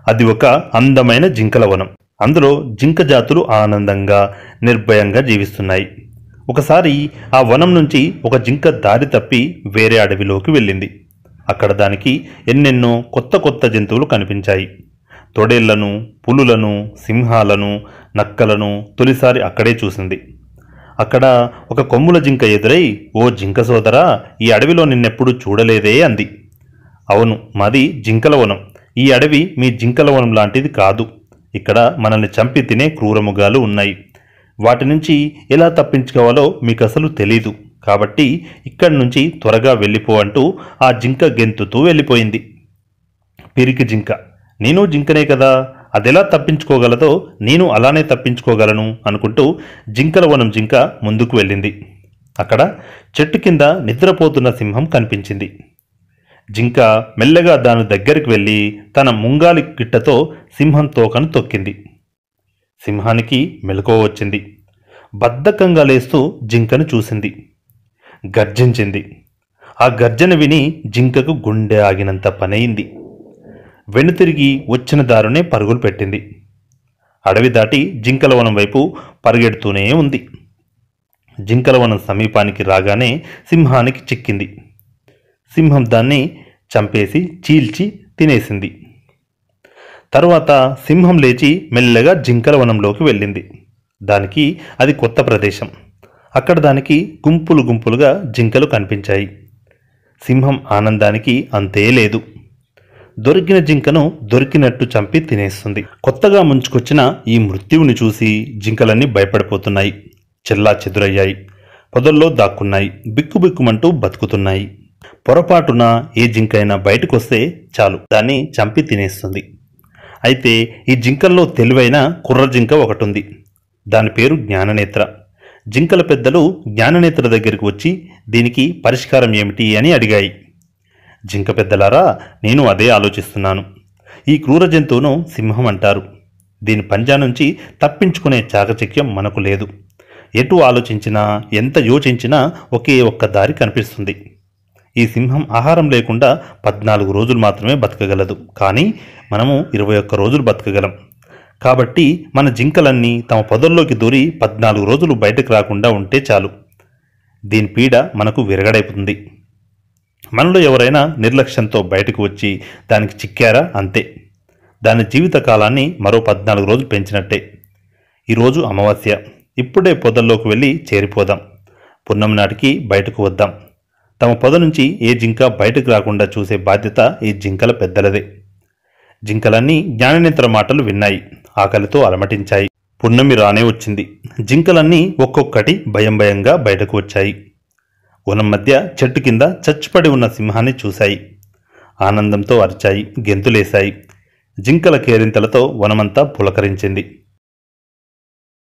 అది ఒక అందమైన జింకల వనం అందులో జింక జాతులు ఆనందంగా నిర్భయంగా జీవిస్తున్నాయి ఒకసారి ఆ వనం నుంచి ఒక జింక దారి తప్పి వేరే అడవిలోకి వెళ్ళింది అక్కడ దానికి ఎన్నెన్నో కొత్త కొత్త జంతువులు కనిపించాయి తొడేళ్లను పులులను సింహాలను నక్కలను తొలిసారి అక్కడే చూసింది అక్కడ ఒక కొమ్ముల జింక ఎదురై ఓ జింక సోదరా ఈ అడవిలో నిన్నెప్పుడు చూడలేదే అంది అవును మాది జింకల వనం ఈ అడవి మీ జింకల వనం లాంటిది కాదు ఇక్కడ మనల్ని చంపి తినే క్రూరముగాలు ఉన్నాయి వాటి నుంచి ఎలా తప్పించుకోవాలో మీకు అసలు తెలీదు కాబట్టి ఇక్కడి నుంచి త్వరగా వెళ్ళిపో అంటూ ఆ జింక గెంతుతూ వెళ్ళిపోయింది పిరికి జింక నేను జింకనే కదా అదెలా తప్పించుకోగలదో నేను అలానే తప్పించుకోగలను అనుకుంటూ జింకల వనం జింక ముందుకు వెళ్ళింది అక్కడ చెట్టు కింద నిద్రపోతున్న సింహం కనిపించింది జింక మెల్లగా దాని దగ్గరికి వెళ్ళి తన ముంగాలి గిట్టతో సింహం తోకను తొక్కింది సింహానికి మెలకువ వచ్చింది బద్ధకంగా లేస్తూ జింకను చూసింది గర్జించింది ఆ గర్జన విని జింకకు గుండె ఆగినంత పనయింది వెనుతిరిగి వచ్చిన దారునే పరుగులు పెట్టింది అడవి దాటి జింకల వనం వైపు పరిగెడుతూనే ఉంది జింకల వనం సమీపానికి రాగానే సింహానికి చిక్కింది సింహం దాన్ని చంపేసి చీల్చి తినేసింది తరువాత సింహం లేచి మెల్లగా జింకల వనంలోకి వెళ్ళింది దానికి అది కొత్త ప్రదేశం అక్కడ దానికి గుంపులు గుంపులుగా జింకలు కనిపించాయి సింహం ఆనందానికి అంతే లేదు దొరికిన జింకను దొరికినట్టు చంపి తినేస్తుంది కొత్తగా ముంచుకొచ్చిన ఈ మృత్యువుని చూసి జింకలన్నీ భయపడిపోతున్నాయి చెల్లా చెదురయ్యాయి పొదల్లో దాక్కున్నాయి బిక్కుబిక్కుమంటూ బతుకుతున్నాయి పొరపాటున ఏ జింకైనా బయటకొస్తే చాలు దాన్ని చంపి తినేస్తుంది అయితే ఈ జింకల్లో తెలివైన కుర్ర జింక ఒకటి ఉంది దాని పేరు జ్ఞాననేత్ర జింకల పెద్దలు జ్ఞాననేత్ర దగ్గరికి వచ్చి దీనికి పరిష్కారం ఏమిటి అని అడిగాయి జింక పెద్దలారా నేను అదే ఆలోచిస్తున్నాను ఈ క్రూర జంతువును సింహం అంటారు దీని పంజా నుంచి తప్పించుకునే చాకచక్యం మనకు లేదు ఎటు ఆలోచించినా ఎంత యోచించినా ఒకే ఒక్క దారి కనిపిస్తుంది ఈ సింహం ఆహారం లేకుండా పద్నాలుగు రోజులు మాత్రమే బతకగలదు కానీ మనము ఇరవై ఒక్క రోజులు బతకగలం కాబట్టి మన జింకలన్నీ తమ పొదల్లోకి దూరి పద్నాలుగు రోజులు బయటకు రాకుండా ఉంటే చాలు దీని పీడ మనకు విరగడైపోతుంది మనలో ఎవరైనా నిర్లక్ష్యంతో బయటకు వచ్చి దానికి చిక్కారా అంతే దాని జీవిత కాలాన్ని మరో పద్నాలుగు రోజులు పెంచినట్టే ఈరోజు అమావాస్య ఇప్పుడే పొదల్లోకి వెళ్ళి చేరిపోదాం పున్నం నాటికి బయటకు వద్దాం తమ పొద నుంచి ఏ జింక బయటకు రాకుండా చూసే బాధ్యత ఈ జింకల పెద్దలదే జింకలన్నీ జ్ఞాననేత్ర మాటలు విన్నాయి ఆకలితో అలమటించాయి పున్నమి రానే వచ్చింది జింకలన్నీ ఒక్కొక్కటి భయం భయంగా బయటకు వచ్చాయి వనం మధ్య చెట్టు కింద చచ్చిపడి ఉన్న సింహాన్ని చూశాయి ఆనందంతో అరిచాయి గెంతులేశాయి జింకల కేరింతలతో వనమంతా పులకరించింది